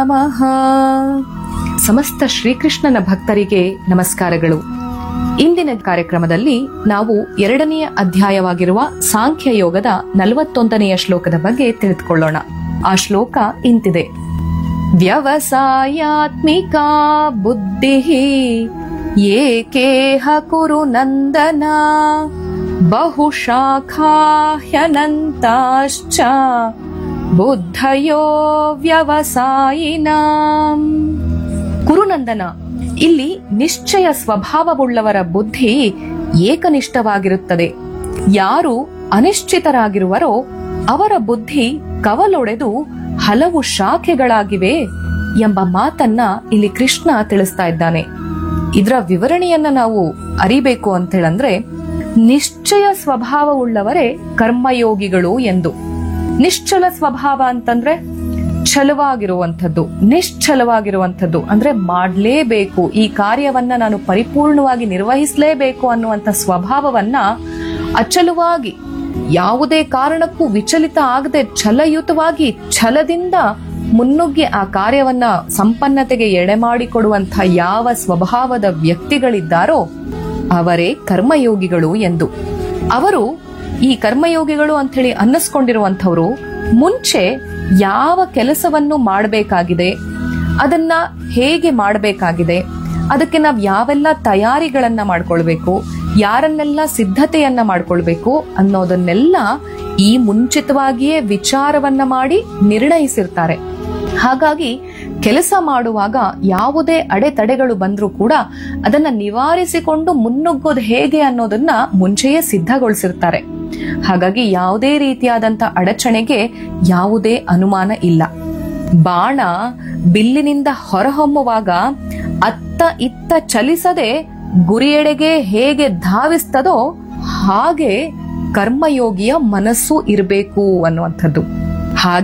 ನಮಃ ಸಮಸ್ತ ಶ್ರೀಕೃಷ್ಣನ ಭಕ್ತರಿಗೆ ನಮಸ್ಕಾರಗಳು ಇಂದಿನ ಕಾರ್ಯಕ್ರಮದಲ್ಲಿ ನಾವು ಎರಡನೆಯ ಅಧ್ಯಾಯವಾಗಿರುವ ಸಾಂಖ್ಯ ಯೋಗದ ನಲವತ್ತೊಂದನೆಯ ಶ್ಲೋಕದ ಬಗ್ಗೆ ತಿಳಿದುಕೊಳ್ಳೋಣ ಆ ಶ್ಲೋಕ ಇಂತಿದೆ ವ್ಯವಸಾಯಾತ್ಮಿಕಾ ಬುದ್ಧಿ ಏಕೇಹ ಕುರು ನಂದನ ಬಹುಶಾಖಾ ಹ್ಯನಂತಾಶ್ಚ ಬುದ್ಧಯೋ ವ್ಯವಸಾಯಿನಾಂ ಕುರುನಂದನ ಇಲ್ಲಿ ನಿಶ್ಚಯ ಸ್ವಭಾವವುಳ್ಳವರ ಬುದ್ಧಿ ಏಕನಿಷ್ಠವಾಗಿರುತ್ತದೆ ಯಾರು ಅನಿಶ್ಚಿತರಾಗಿರುವರೋ ಅವರ ಬುದ್ಧಿ ಕವಲೊಡೆದು ಹಲವು ಶಾಖೆಗಳಾಗಿವೆ ಎಂಬ ಮಾತನ್ನ ಇಲ್ಲಿ ಕೃಷ್ಣ ತಿಳಿಸ್ತಾ ಇದ್ದಾನೆ ಇದರ ವಿವರಣೆಯನ್ನ ನಾವು ಅರಿಬೇಕು ಅಂತ ಹೇಳಂದ್ರೆ ನಿಶ್ಚಯ ಸ್ವಭಾವವುಳ್ಳವರೇ ಕರ್ಮಯೋಗಿಗಳು ಎಂದು ನಿಶ್ಚಲ ಸ್ವಭಾವ ಅಂತಂದ್ರೆ ಛಲವಾಗಿರುವಂಥದ್ದು ನಿಶ್ಚಲವಾಗಿರುವಂಥದ್ದು ಅಂದ್ರೆ ಮಾಡ್ಲೇಬೇಕು ಈ ಕಾರ್ಯವನ್ನ ನಾನು ಪರಿಪೂರ್ಣವಾಗಿ ನಿರ್ವಹಿಸಲೇಬೇಕು ಅನ್ನುವಂಥ ಸ್ವಭಾವವನ್ನ ಅಚಲವಾಗಿ ಯಾವುದೇ ಕಾರಣಕ್ಕೂ ವಿಚಲಿತ ಆಗದೆ ಛಲಯುತವಾಗಿ ಛಲದಿಂದ ಮುನ್ನುಗ್ಗಿ ಆ ಕಾರ್ಯವನ್ನ ಸಂಪನ್ನತೆಗೆ ಎಡೆ ಮಾಡಿಕೊಡುವಂಥ ಯಾವ ಸ್ವಭಾವದ ವ್ಯಕ್ತಿಗಳಿದ್ದಾರೋ ಅವರೇ ಕರ್ಮಯೋಗಿಗಳು ಎಂದು ಅವರು ಈ ಕರ್ಮಯೋಗಿಗಳು ಅಂತ ಹೇಳಿ ಅನ್ನಿಸ್ಕೊಂಡಿರುವಂಥವ್ರು ಮುಂಚೆ ಯಾವ ಕೆಲಸವನ್ನು ಮಾಡಬೇಕಾಗಿದೆ ಅದನ್ನ ಹೇಗೆ ಮಾಡಬೇಕಾಗಿದೆ ಅದಕ್ಕೆ ನಾವ್ ಯಾವೆಲ್ಲ ತಯಾರಿಗಳನ್ನ ಮಾಡ್ಕೊಳ್ಬೇಕು ಯಾರನ್ನೆಲ್ಲ ಸಿದ್ಧತೆಯನ್ನ ಮಾಡ್ಕೊಳ್ಬೇಕು ಅನ್ನೋದನ್ನೆಲ್ಲ ಈ ಮುಂಚಿತವಾಗಿಯೇ ವಿಚಾರವನ್ನ ಮಾಡಿ ನಿರ್ಣಯಿಸಿರ್ತಾರೆ ಹಾಗಾಗಿ ಕೆಲಸ ಮಾಡುವಾಗ ಯಾವುದೇ ಅಡೆತಡೆಗಳು ಬಂದ್ರೂ ಕೂಡ ಅದನ್ನ ನಿವಾರಿಸಿಕೊಂಡು ಮುನ್ನುಗ್ಗೋದು ಹೇಗೆ ಅನ್ನೋದನ್ನ ಮುಂಚೆಯೇ ಸಿದ್ಧಗೊಳಿಸಿರ್ತಾರೆ ಹಾಗಾಗಿ ಯಾವುದೇ ರೀತಿಯಾದಂತ ಅಡಚಣೆಗೆ ಯಾವುದೇ ಅನುಮಾನ ಇಲ್ಲ ಬಾಣ ಬಿಲ್ಲಿನಿಂದ ಹೊರಹೊಮ್ಮುವಾಗ ಅತ್ತ ಇತ್ತ ಚಲಿಸದೆ ಗುರಿಯೆಡೆಗೆ ಹೇಗೆ ಧಾವಿಸ್ತದೋ ಹಾಗೆ ಕರ್ಮಯೋಗಿಯ ಮನಸ್ಸು ಇರಬೇಕು ಅನ್ನುವಂಥದ್ದು ಹಾಗೆ